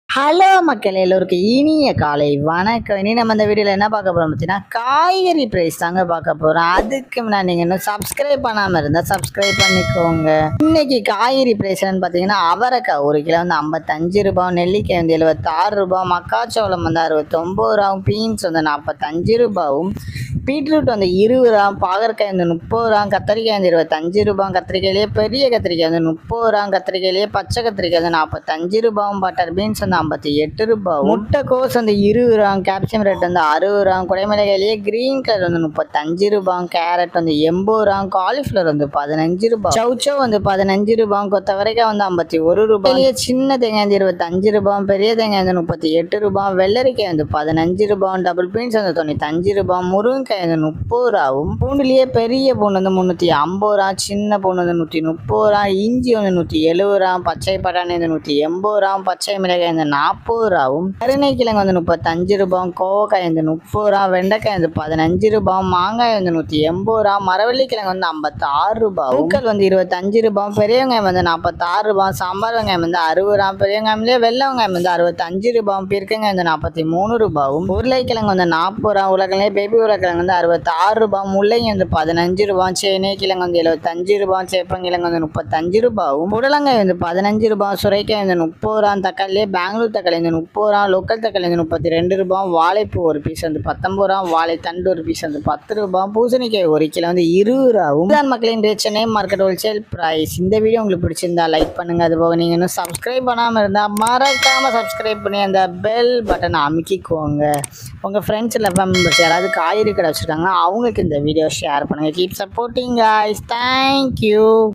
hello மக்கள் எல்லோருக்கும் இனிய காலை வணக்கம் இனி நம்ம இந்த வீடியோவில் என்ன பார்க்க போகிறோம் பார்த்தீங்கன்னா காய்கறி ப்ரைஸ் தாங்க பார்க்க போகிறோம் அதுக்கு முன்னாடி நீங்கள் இன்னும் சப்ஸ்கிரைப் பண்ணாமல் இருந்தால் சப்ஸ்கிரைப் பண்ணிக்கோங்க இன்னைக்கு காய்கறி ப்ரைஸ் என்னன்னு பார்த்தீங்கன்னா அவரைக்காய் ஒரு கிலோ வந்து ஐம்பத்தஞ்சு ரூபாய் நெல்லிக்காய் வந்து எழுபத்தாறு ரூபாய் மக்காச்சோளம் வந்து அறுபத்தொம்பது ரூபாவும் பீன்ஸ் வந்து நாற்பத்தஞ்சு ரூபாவும் பீட்ரூட் வந்து இருபது ரூபா பாகற்காய் வந்து முப்பது ரூபா கத்திரிக்காய் வந்து இருபத்தஞ்சு ரூபாய் கத்திரிக்காயிலேயே பெரிய கத்திரிக்காய் வந்து முப்பது ரூபா கத்திரிக்காயிலேயே பச்சை கத்திரிக்காய் வந்து நாற்பத்தஞ்சு ரூபாயும் பட்டர் பீன்ஸ் வந்து ஐம்பத்தி எட்டு ரூபாய் முட்டைக்கோஸ் வந்து இருபது ரூபா கேப்சியம் ரேட் வந்து அறுபது ரூபா குடைமிளகாயிலேயே கிரீன் கலர் வந்து முப்பத்தஞ்சு ரூபாய் கேரட் வந்து எண்பது ரூபா காலிஃப்ளவர் வந்து பதினஞ்சு ரூபாய் சௌச்சோ வந்து பதினஞ்சு ரூபாய் கொத்தவரைக்காய் வந்து ஐம்பத்தி ஒரு ரூபாய் பெரிய சின்ன தேங்காய் வந்து இருபத்தஞ்சு ரூபாய் பெரிய தேங்காய் வந்து முப்பத்தி எட்டு ரூபாய் வெள்ளரிக்காய் வந்து பதினஞ்சு ரூபாய் டபுள் பீன்ஸ் வந்து தொண்ணூத்தஞ்சு ரூபாய் முருங்கைக்காய் வந்து முப்பது ரூபாவும் பூண்டுலேயே பெரிய பூண்டு வந்து முந்நூற்றி ஐம்பது ரூபா சின்ன பூண்டு வந்து நூற்றி முப்பது ரூபா இஞ்சி வந்து நூற்றி எழுபது ரூபா பச்சை பட்டாணி வந்து நூற்றி எண்பது ரூபா பச்சை மிளகாய் வந்து நாற்பது ரூபாவும் கருணைக்கிழங்கு வந்து முப்பத்தஞ்சு ரூபாய் கோவக்காய் வந்து முப்பது ரூபா வெண்டைக்காய் வந்து பதினஞ்சு ரூபாய் மாங்காய் வந்து நூற்றி எண்பது ரூபா மரவள்ளிக்கிழங்கு வந்து ஐம்பத்தாறு ரூபாய் பூக்கள் வந்து இருபத்தஞ்சு ரூபாய் பெரிய வெங்காயம் வந்து நாற்பத்தாறு ரூபாய் சாம்பார் வெங்காயம் வந்து அறுபது ரூபா பெரிய வெங்காயம்லேயே வெள்ளை வெங்காயம் வந்து அறுபத்தஞ்சு ரூபாய் பீர்க்கங்காய் வந்து நாற்பத்தி மூணு ரூபாயும் உருளைக்கிழங்கு வந்து நாற்பது ரூபா உருளைக்கிழங்கு பேபி உருளைக்கிழங்கு வந்து அறுபத்தாறு ரூபாய் முள்ளங்கி வந்து பதினஞ்சு ரூபாய் சேனை கிழங்கு வந்து எழுபத்தஞ்சு ரூபாய் சேப்பங்கிழங்கு வந்து முப்பத்தஞ்சு ரூபாயும் புடலங்காய் வந்து பதினஞ்சு ரூபாய் சுரைக்காய் வந்து முப்பது ரூபா தக்காளியே பெங்களூர் தக்காளி வந்து முப்பது ரூபா லோக்கல் தக்காளி வந்து முப்பத்தி ரெண்டு ரூபாய் வாழைப்பூ ஒரு பீஸ் வந்து பத்தொம்பது ரூபா வாழைத்தண்டு ஒரு பீஸ் வந்து பத்து ரூபாய் பூசணிக்காய் ஒரு கிலோ வந்து இருபது ரூபாவும் தான் மக்களின் சென்னை மார்க்கெட் ஹோல்சேல் ப்ரைஸ் இந்த வீடியோ உங்களுக்கு பிடிச்சிருந்தா லைக் பண்ணுங்க அது போக நீங்கள் இன்னும் சப்ஸ்கிரைப் பண்ணாமல் இருந்தால் மறக்காமல் சப்ஸ்கிரைப் பண்ணி அந்த பெல் பட்டனை அமுக்கிக்கோங்க உங்கள் ஃப்ரெண்ட்ஸ் இல்லை மெம்பர்ஸ் யாராவது காய்கறி கடை வச்சுருக்காங்கன்னா அவங்களுக்கு இந்த வீடியோ ஷேர் பண்ணுங்கள் கீப் சப்போர்ட்டிங் guys தேங்க்யூ